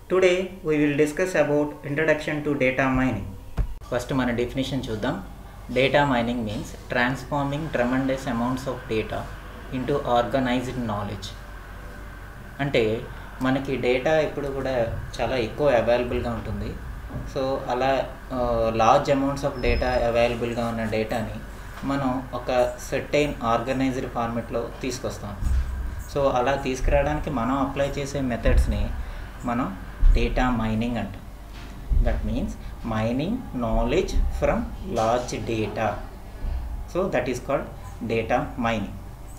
Today we will discuss about introduction to data mining. First మన definition చూద్దాం data mining means transforming tremendous amounts of data into organised knowledge అంటే మనకి data ఇప్పుడు కూడా చాలా ఎక్కువ అవైలబుల్గా ఉంటుంది సో అలా లార్జ్ అమౌంట్స్ ఆఫ్ డేటా అవైలబుల్గా ఉన్న డేటాని మనం ఒక సెర్టైన్ ఆర్గనైజ్డ్ ఫార్మెట్లో తీసుకొస్తాం సో అలా తీసుకురావడానికి మనం అప్లై చేసే మెథడ్స్ని మనం డేటా మైనింగ్ అంటాం that means mining knowledge from large data so that is called data mining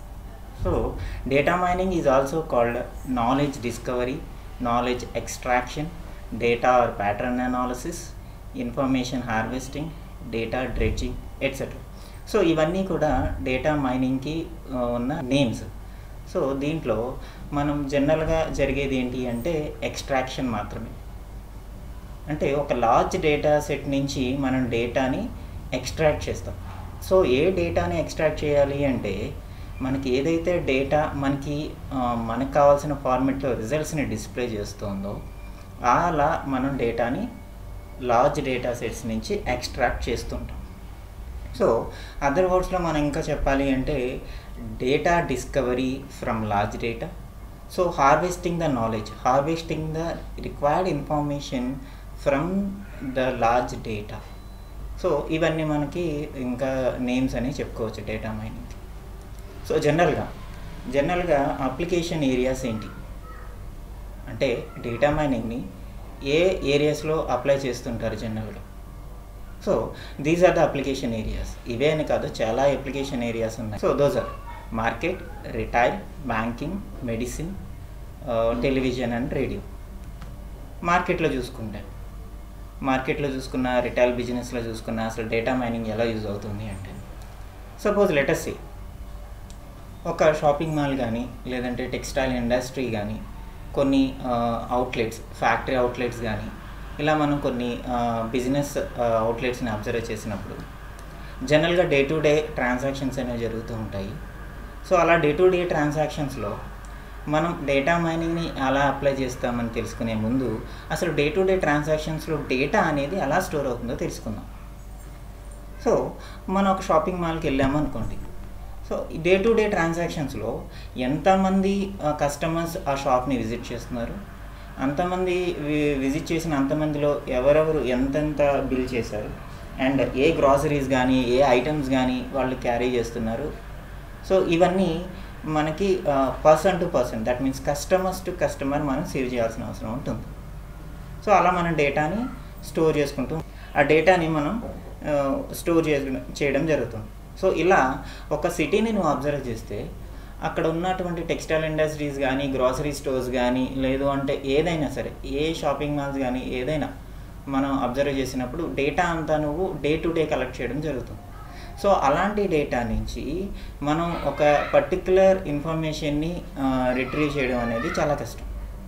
so data mining is also called knowledge discovery knowledge extraction data or pattern analysis information harvesting data dredging etcetera so ఇవన్నీ కూడా data మైనింగ్కి ఉన్న names so దీంట్లో మనం జనరల్గా జరిగేది ఏంటి అంటే extraction మాత్రమే అంటే ఒక లార్జ్ డేటా సెట్ నుంచి మనం డేటాని ఎక్స్ట్రాక్ట్ చేస్తాం సో ఏ డేటాని ఎక్స్ట్రాక్ట్ చేయాలి అంటే మనకి ఏదైతే డేటా మనకి మనకు కావాల్సిన ఫార్మెట్లో రిజల్ట్స్ని డిస్ప్లే చేస్తుందో అలా మనం డేటాని లార్జ్ డేటా సెట్స్ నుంచి ఎక్స్ట్రాక్ట్ చేస్తుంటాం సో అదర్ వర్డ్స్లో మనం ఇంకా చెప్పాలి అంటే data discovery from large data so harvesting the knowledge harvesting the required information from the large data so ఇవన్నీ మనకి ఇంకా నేమ్స్ అని చెప్పుకోవచ్చు డేటా మైనింగ్ సో జనరల్గా జనరల్గా అప్లికేషన్ ఏరియాస్ ఏంటి అంటే డేటా మైనింగ్ని ఏ ఏరియాస్లో అప్లై చేస్తుంటారు జనరల్గా so these are the application areas ఇవే అని కాదు చాలా అప్లికేషన్ ఏరియాస్ ఉన్నాయి so those are market retail banking medicine television and radio మార్కెట్లో చూసుకుంటే మార్కెట్లో చూసుకున్న రిటైల్ బిజినెస్లో చూసుకున్న అసలు డేటా మైనింగ్ ఎలా యూజ్ అవుతుంది అంటే సపోజ్ లెటస్ సి ఒక షాపింగ్ మాల్ కానీ లేదంటే టెక్స్టైల్ ఇండస్ట్రీ కానీ కొన్ని అవుట్లెట్స్ ఫ్యాక్టరీ అవుట్లెట్స్ కానీ ఇలా మనం కొన్ని బిజినెస్ అవుట్లెట్స్ని అబ్జర్వ్ చేసినప్పుడు జనరల్గా డే టు డే ట్రాన్సాక్షన్స్ అనేవి జరుగుతూ ఉంటాయి సో అలా డే టు డే ట్రాన్సాక్షన్స్లో మనం డేటా మైనింగ్ని ఎలా అప్లై చేస్తామని తెలుసుకునే ముందు అసలు డే టు డే ట్రాన్సాక్షన్స్లో డేటా అనేది ఎలా స్టోర్ అవుతుందో తెలుసుకుందాం సో మనం ఒక షాపింగ్ మాల్కి వెళ్ళాము అనుకోండి సో డే టు డే ట్రాన్సాక్షన్స్లో ఎంతమంది కస్టమర్స్ ఆ షాప్ని విజిట్ చేస్తున్నారు అంతమంది విజిట్ చేసిన అంతమందిలో ఎవరెవరు ఎంతెంత బిల్ చేశారు అండ్ ఏ గ్రాసరీస్ కానీ ఏ ఐటమ్స్ కానీ వాళ్ళు క్యారీ చేస్తున్నారు సో ఇవన్నీ మనకి person to person that means customers to customer మనం సేవ్ చేయాల్సిన అవసరం ఉంటుంది సో అలా మనం డేటాని స్టోర్ చేసుకుంటూ ఆ డేటాని మనం స్టోర్ చేయడం జరుగుతుంది సో ఇలా ఒక సిటీని నువ్వు అబ్జర్వ్ చేస్తే అక్కడ ఉన్నటువంటి టెక్స్టైల్ ఇండస్ట్రీస్ కానీ గ్రాసరీ స్టోర్స్ కానీ లేదు అంటే ఏదైనా సరే ఏ షాపింగ్ మాల్స్ కానీ ఏదైనా మనం అబ్జర్వ్ చేసినప్పుడు డేటా అంతా నువ్వు డే టు డే కలెక్ట్ చేయడం జరుగుతుంది సో అలాంటి డేటా నుంచి మనం ఒక పర్టికులర్ ఇన్ఫర్మేషన్ని రిట్రీవ్ చేయడం అనేది చాలా కష్టం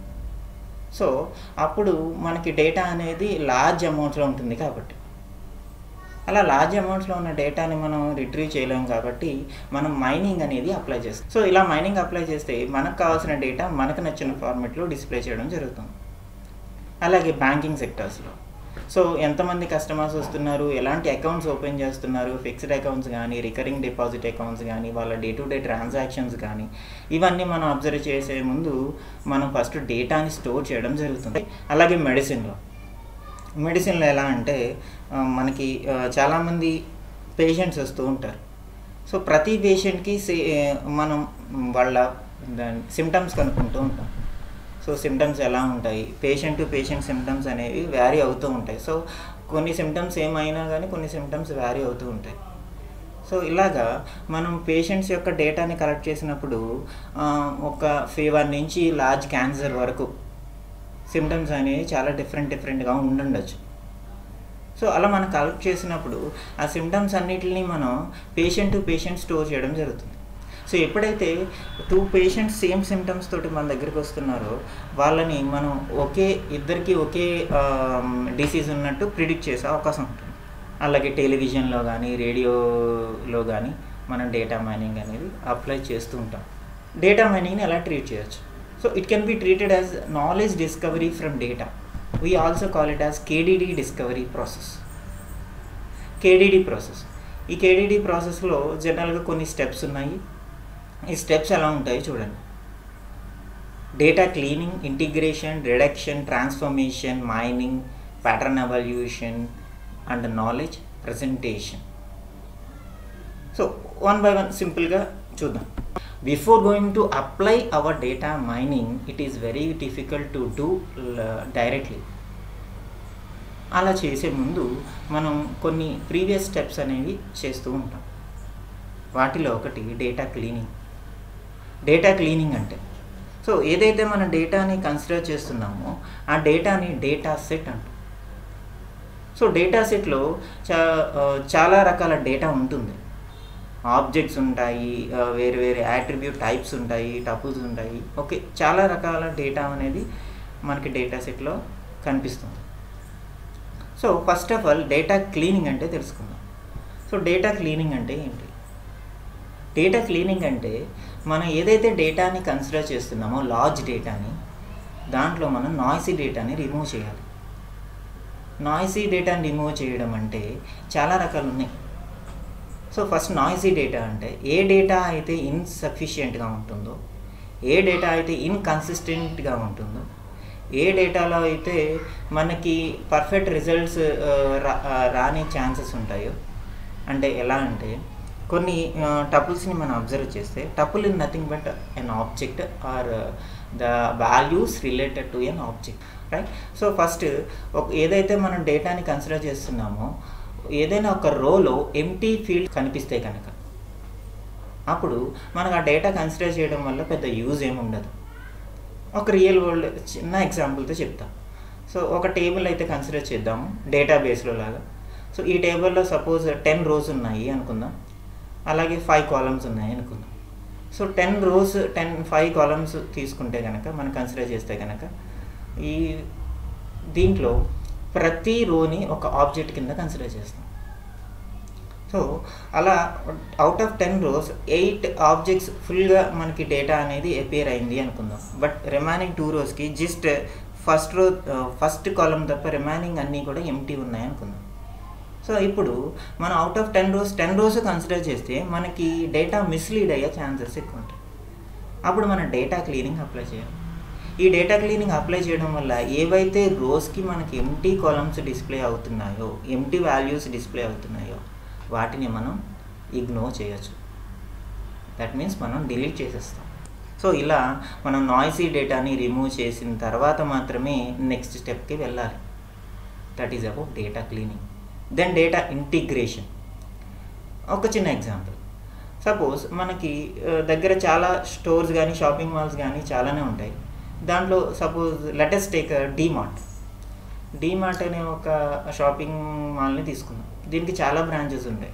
సో అప్పుడు మనకి డేటా అనేది లార్జ్ అమౌంట్స్లో ఉంటుంది కాబట్టి అలా లార్జ్ అమౌంట్స్లో ఉన్న డేటాని మనం రిట్రీవ్ చేయలేము కాబట్టి మనం మైనింగ్ అనేది అప్లై చేస్తాం సో ఇలా మైనింగ్ అప్లై చేస్తే మనకు కావాల్సిన డేటా మనకు నచ్చిన ఫార్మెట్లో డిస్ప్లే చేయడం జరుగుతుంది అలాగే బ్యాంకింగ్ సెక్టర్స్లో సో ఎంతమంది కస్టమర్స్ వస్తున్నారు ఎలాంటి అకౌంట్స్ ఓపెన్ చేస్తున్నారు ఫిక్స్డ్ అకౌంట్స్ కానీ రికరింగ్ డిపాజిట్ అకౌంట్స్ కానీ వాళ్ళ డే టు డే ట్రాన్సాక్షన్స్ కానీ ఇవన్నీ మనం అబ్జర్వ్ చేసే ముందు మనం ఫస్ట్ డేటాని స్టోర్ చేయడం జరుగుతుంది అలాగే మెడిసిన్లో మెడిసిన్లో ఎలా అంటే మనకి చాలామంది పేషెంట్స్ వస్తూ ఉంటారు సో ప్రతి పేషెంట్కి సే మనం వాళ్ళ సిమ్టమ్స్ కనుక్కుంటూ ఉంటాం సో సిమ్టమ్స్ ఎలా ఉంటాయి పేషెంట్ టు పేషెంట్ సిమ్టమ్స్ అనేవి వ్యారీ అవుతూ ఉంటాయి సో కొన్ని సిమ్టమ్స్ ఏమైనా కానీ కొన్ని సిమ్టమ్స్ వ్యారీ అవుతూ ఉంటాయి సో ఇలాగా మనం పేషెంట్స్ యొక్క డేటాని కలెక్ట్ చేసినప్పుడు ఒక ఫీవర్ నుంచి లార్జ్ క్యాన్సర్ వరకు సిమ్టమ్స్ అనేవి చాలా డిఫరెంట్ డిఫరెంట్గా ఉండుండొచ్చు సో అలా మనం కలెక్ట్ చేసినప్పుడు ఆ సిమ్టమ్స్ అన్నిటిని మనం పేషెంట్ టు పేషెంట్ స్టోర్ చేయడం జరుగుతుంది సో ఎప్పుడైతే టూ పేషెంట్స్ సేమ్ సిమ్టమ్స్ తోటి మన దగ్గరికి వస్తున్నారో వాళ్ళని మనం ఒకే ఇద్దరికి ఒకే డిసీజ్ ఉన్నట్టు ప్రిడిక్ట్ చేసే అవకాశం ఉంటుంది అలాగే టెలివిజన్లో కానీ రేడియోలో కానీ మనం డేటా మైనింగ్ అనేది అప్లై చేస్తూ ఉంటాం డేటా మైనింగ్ని ఎలా ట్రీట్ చేయొచ్చు so it can be treated as knowledge discovery from data we also call it as KDD discovery process KDD process ఈ కేడిడి ప్రాసెస్లో జనరల్గా కొన్ని స్టెప్స్ ఉన్నాయి ఈ స్టెప్స్ ఎలా ఉంటాయో చూడండి data cleaning integration reduction transformation mining pattern evaluation and knowledge presentation so one by one సింపుల్గా చూద్దాం before going to apply our data mining it is very difficult to do directly అలా చేసే ముందు మనం కొన్ని ప్రీవియస్ స్టెప్స్ అనేవి చేస్తూ ఉంటాం వాటిలో ఒకటి డేటా క్లీనింగ్ డేటా క్లీనింగ్ అంటే సో ఏదైతే మనం డేటాని కన్సిడర్ చేస్తున్నామో ఆ డేటాని డేటా సెట్ అంటాం సో డేటా సెట్లో చా చాలా రకాల డేటా ఉంటుంది ఆబ్జెక్ట్స్ ఉంటాయి వేరే వేరే యాట్రిబ్యూట్ టైప్స్ ఉంటాయి టపుల్స్ ఉంటాయి ఓకే చాలా రకాల డేటా అనేది మనకి డేటా సెట్లో కనిపిస్తుంది so first of all data cleaning అంటే తెలుసుకుందాం సో డేటా క్లీనింగ్ అంటే ఏంటి డేటా క్లీనింగ్ అంటే మనం ఏదైతే డేటాని కన్సిడర్ చేస్తున్నామో లార్జ్ డేటాని దాంట్లో మనం నాయిసీ డేటాని రిమూవ్ చేయాలి నాయిసీ డేటాని రిమూవ్ చేయడం అంటే చాలా రకాలు ఉన్నాయి సో ఫస్ట్ నాయిసీ డేటా అంటే ఏ డేటా అయితే ఇన్సఫిషియెంట్గా ఉంటుందో ఏ డేటా అయితే ఇన్కన్సిస్టెంట్గా ఉంటుందో ఏ డేటాలో అయితే మనకి పర్ఫెక్ట్ రిజల్ట్స్ రాని ఛాన్సెస్ ఉంటాయో అంటే ఎలా అంటే కొన్ని టపుల్స్ని మనం అబ్జర్వ్ చేస్తే tuple in nothing but an object are the values related to an object right so first ఒక ఏదైతే మనం డేటాని కన్సిడర్ చేస్తున్నామో ఏదైనా ఒక రోలో ఎంటీ ఫీల్డ్ కనిపిస్తే కనుక అప్పుడు మనకు ఆ డేటా కన్సిడర్ చేయడం వల్ల పెద్ద యూజ్ ఏమి ఉండదు ఒక రియల్ వరల్డ్ చిన్న ఎగ్జాంపుల్తో చెప్తా సో ఒక టేబుల్ అయితే కన్సిడర్ చేద్దాము డేటాబేస్లో లాగా సో ఈ టేబుల్లో సపోజ్ టెన్ రోస్ ఉన్నాయి అనుకుందాం అలాగే ఫైవ్ కాలమ్స్ ఉన్నాయి అనుకుందాం so ten rows ten five columns తీసుకుంటే కనుక మనం కన్సిడర్ చేస్తే కనుక ఈ దీంట్లో ప్రతి రోని ఒక ఆబ్జెక్ట్ కింద కన్సిడర్ చేస్తాం సో అలా out of ten rows eight objects ఫుల్గా మనకి డేటా అనేది అపియర్ అయింది అనుకుందాం బట్ రిమైనింగ్ టూ రోస్కి just first row first column తప్ప రిమైనింగ్ అన్నీ కూడా ఎంటీ ఉన్నాయి అనుకుందాం సో ఇప్పుడు మనం out of ten rows ten rows consider చేస్తే మనకి డేటా మిస్లీడ్ అయ్యే ఛాన్సెస్ ఎక్కువ ఉంటాయి అప్పుడు మనం డేటా క్లీనింగ్ అప్లై చేయాలి ఈ డేటా క్లీనింగ్ అప్లై చేయడం వల్ల ఏవైతే రోస్కి మనకి ఎంటీ కాలమ్స్ డిస్ప్లే అవుతున్నాయో ఎంటీ వాల్యూస్ డిస్ప్లే అవుతున్నాయో వాటిని మనం ఇగ్నోర్ చేయొచ్చు దట్ మీన్స్ మనం డిలీట్ చేసేస్తాం సో ఇలా మనం నాయిసీ డేటాని రిమూవ్ చేసిన తర్వాత మాత్రమే నెక్స్ట్ స్టెప్కి వెళ్ళాలి that is about data cleaning then data integration ఒక చిన్న ఎగ్జాంపుల్ సపోజ్ మనకి దగ్గర చాలా స్టోర్స్ కానీ షాపింగ్ మాల్స్ కానీ చాలానే ఉంటాయి దాంట్లో suppose latest take DMart DMart అనే ఒక షాపింగ్ మాల్ని తీసుకుందాం దీనికి చాలా బ్రాంచెస్ ఉంటాయి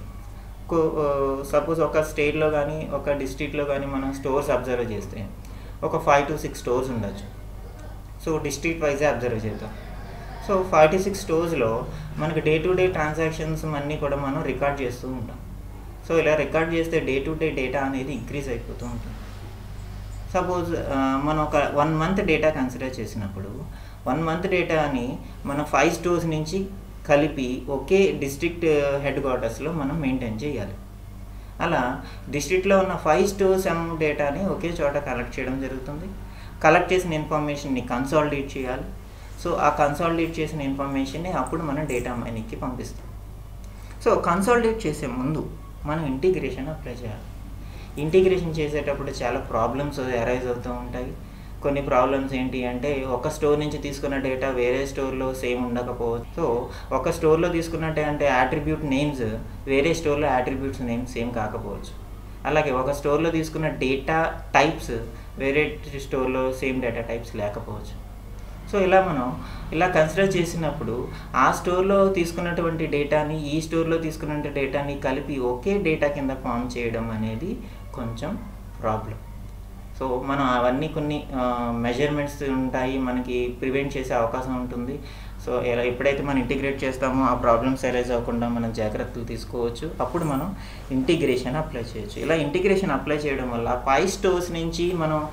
సపోజ్ ఒక స్టేట్లో కానీ ఒక డిస్ట్రిక్ట్లో కానీ మనం స్టోర్స్ అబ్జర్వ్ చేస్తే ఒక ఫైవ్ టు సిక్స్ స్టోర్స్ ఉండొచ్చు సో డిస్ట్రిక్ట్ వైజే అబ్జర్వ్ చేద్దాం సో ఫార్టీ సిక్స్ స్టోర్స్లో మనకి డే టు డే ట్రాన్సాక్షన్స్ అన్నీ కూడా మనం రికార్డ్ చేస్తూ ఉంటాం సో ఇలా రికార్డ్ చేస్తే డే టు డే డేటా అనేది ఇంక్రీజ్ అయిపోతూ ఉంటుంది సపోజ్ మనం ఒక వన్ మంత్ డేటా కన్సిడర్ చేసినప్పుడు వన్ మంత్ డేటాని మనం ఫైవ్ స్టోర్స్ నుంచి కలిపి ఒకే డిస్ట్రిక్ట్ హెడ్ క్వార్టర్స్లో మనం మెయింటైన్ చేయాలి అలా డిస్ట్రిక్ట్లో ఉన్న ఫైవ్ స్టోర్స్ ఎమ్ డేటాని ఒకే చోట కలెక్ట్ చేయడం జరుగుతుంది కలెక్ట్ చేసిన ఇన్ఫర్మేషన్ని కన్సాలిడేట్ చేయాలి సో ఆ కన్సాలిడేట్ చేసిన ఇన్ఫర్మేషన్ని అప్పుడు మనం డేటా మైనింగ్కి పంపిస్తాం సో కన్సాలిడేట్ చేసే ముందు మనం ఇంటిగ్రేషన్ అప్లై చేయాలి ఇంటిగ్రేషన్ చేసేటప్పుడు చాలా ప్రాబ్లమ్స్ అరైజ్ అవుతూ ఉంటాయి కొన్ని ప్రాబ్లమ్స్ ఏంటి అంటే ఒక స్టోర్ నుంచి తీసుకున్న డేటా వేరే స్టోర్లో సేమ్ ఉండకపోవచ్చు సో ఒక స్టోర్లో తీసుకున్నట్టే అంటే యాట్రిబ్యూట్ నేమ్స్ వేరే స్టోర్లో యాట్రిబ్యూట్స్ నేమ్స్ సేమ్ కాకపోవచ్చు అలాగే ఒక స్టోర్లో తీసుకున్న డేటా టైప్స్ వేరే స్టోర్లో సేమ్ డేటా టైప్స్ లేకపోవచ్చు సో ఇలా మనం ఇలా కన్సిడర్ చేసినప్పుడు ఆ స్టోర్లో తీసుకున్నటువంటి డేటాని ఈ స్టోర్లో తీసుకున్న డేటాని కలిపి ఒకే డేటా కింద ఫామ్ చేయడం అనేది కొంచెం ప్రాబ్లం సో మనం అవన్నీ కొన్ని మెజర్మెంట్స్ ఉంటాయి మనకి ప్రివెంట్ చేసే అవకాశం ఉంటుంది సో ఎలా ఎప్పుడైతే మనం ఇంటిగ్రేట్ చేస్తామో ఆ ప్రాబ్లమ్స్ అరైజ్ అవ్వకుండా మనం జాగ్రత్తలు తీసుకోవచ్చు అప్పుడు మనం ఇంటిగ్రేషన్ అప్లై చేయొచ్చు ఇలా ఇంటిగ్రేషన్ అప్లై చేయడం వల్ల పై స్టోర్స్ నుంచి మనం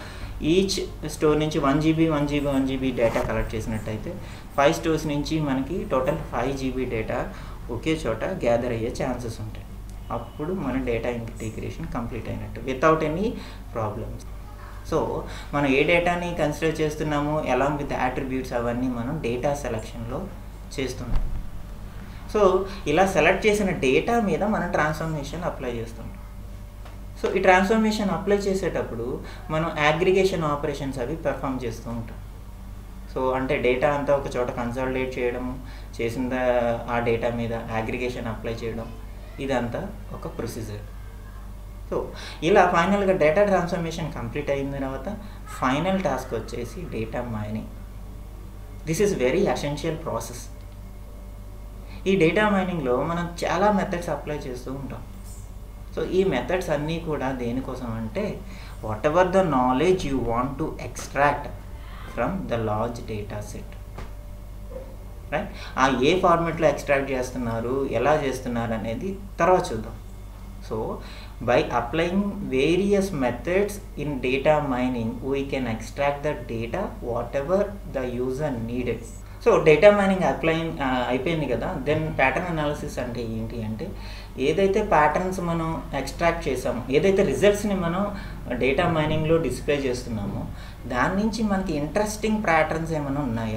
ఈచ్ స్టోర్ నుంచి one GB one GB one GB data collect చేసినట్టయితే ఫైవ్ స్టోర్స్ నుంచి మనకి టోటల్ ఫైవ్ జీబీ డేటా ఒకే చోట గ్యాదర్ అయ్యే ఛాన్సెస్ ఉంటాయి అప్పుడు మన డేటా ఇంటిగ్రేషన్ కంప్లీట్ అయినట్టు వితౌట్ ఎనీ ప్రాబ్లమ్స్ సో మనం ఏ డేటాని కన్సిడర్ చేస్తున్నామో అలాంగ్ విత్ యాట్రిబ్యూట్స్ అవన్నీ మనం డేటా సెలక్షన్లో చేస్తున్నాం సో ఇలా సెలెక్ట్ చేసిన డేటా మీద మనం ట్రాన్స్ఫర్మేషన్ అప్లై చేస్తుంటాం సో ఈ ట్రాన్స్ఫర్మేషన్ అప్లై చేసేటప్పుడు మనం అగ్రిగేషన్ ఆపరేషన్స్ అవి పెర్ఫామ్ చేస్తూ ఉంటాం సో అంటే డేటా అంతా ఒక చోట కన్సాలిడేట్ చేయడం చేసిన ఆ డేటా మీద అగ్రిగేషన్ అప్లై చేయడం ఇదంతా ఒక ప్రొసీజర్ సో ఇలా ఫైనల్గా డేటా ట్రాన్స్ఫర్మేషన్ కంప్లీట్ అయిన తర్వాత ఫైనల్ టాస్క్ వచ్చేసి data mining this is very essential process ఈ డేటా మైనింగ్లో మనం చాలా మెథడ్స్ అప్లై చేస్తూ ఉంటాం సో ఈ మెథడ్స్ అన్నీ కూడా దేనికోసం అంటే whatever the knowledge you want to extract from the large data set right ఆ ఏ ఫార్మెట్లో ఎక్స్ట్రాక్ట్ చేస్తున్నారు ఎలా చేస్తున్నారు అనేది తర్వాత చూద్దాం so by applying various methods in data mining we can extract the data whatever the user needed so data mining applying అయిపోయింది కదా దెన్ ప్యాటర్న్ అనాలిసిస్ అంటే ఏంటి అంటే ఏదైతే ప్యాటర్న్స్ మనం ఎక్స్ట్రాక్ట్ చేసామో ఏదైతే రిజల్ట్స్ని మనం డేటా మైనింగ్లో డిస్ప్లే చేస్తున్నామో దాని నుంచి మనకి ఇంట్రెస్టింగ్ ప్యాటర్న్స్ ఏమైనా ఉన్నాయా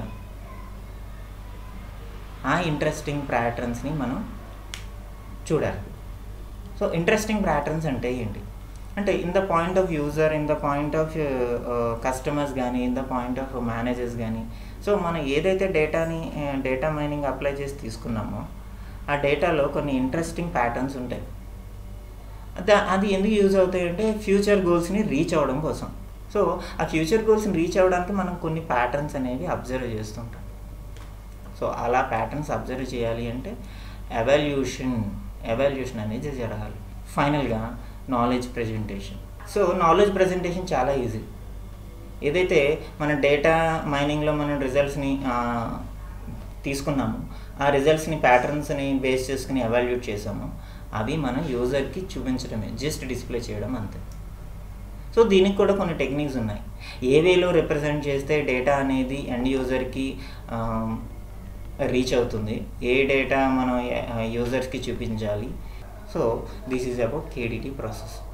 ఆ ఇంట్రెస్టింగ్ ప్యాటర్న్స్ని మనం చూడాలి సో ఇంట్రెస్టింగ్ ప్యాటర్న్స్ అంటే ఏంటి అంటే in the point of user in the point of customers కానీ in the point of managers కానీ సో మనం ఏదైతే డేటాని డేటా మైనింగ్ అప్లై చేసి తీసుకున్నామో ఆ డేటాలో కొన్ని ఇంట్రెస్టింగ్ ప్యాటర్న్స్ ఉంటాయి అది ఎందుకు యూజ్ అవుతాయి అంటే ఫ్యూచర్ గోల్స్ని రీచ్ అవ్వడం కోసం సో ఆ ఫ్యూచర్ గోల్స్ని రీచ్ అవ్వడానికి మనం కొన్ని ప్యాటర్న్స్ అనేవి అబ్జర్వ్ చేస్తుంటాం సో అలా ప్యాటర్న్స్ అబ్జర్వ్ చేయాలి అంటే ఎవాల్యూషన్ ఎవాల్యూషన్ అనేది జరగాలి ఫైనల్గా knowledge presentation so knowledge presentation చాలా ఈజీ ఏదైతే మన డేటా మైనింగ్లో మనం రిజల్ట్స్ని తీసుకున్నాము ఆ రిజల్ట్స్ని ప్యాటర్న్స్ని బేస్ చేసుకుని ఎవాల్యూట్ చేసాము అవి మనం యూజర్కి చూపించడమే జస్ట్ డిస్ప్లే చేయడం అంతే సో దీనికి కూడా కొన్ని టెక్నిక్స్ ఉన్నాయి ఏ వేలో రిప్రజెంట్ చేస్తే డేటా అనేది ఎండ్ యూజర్కి రీచ్ అవుతుంది ఏ డేటా మనం యూజర్స్కి చూపించాలి so this is about KDT process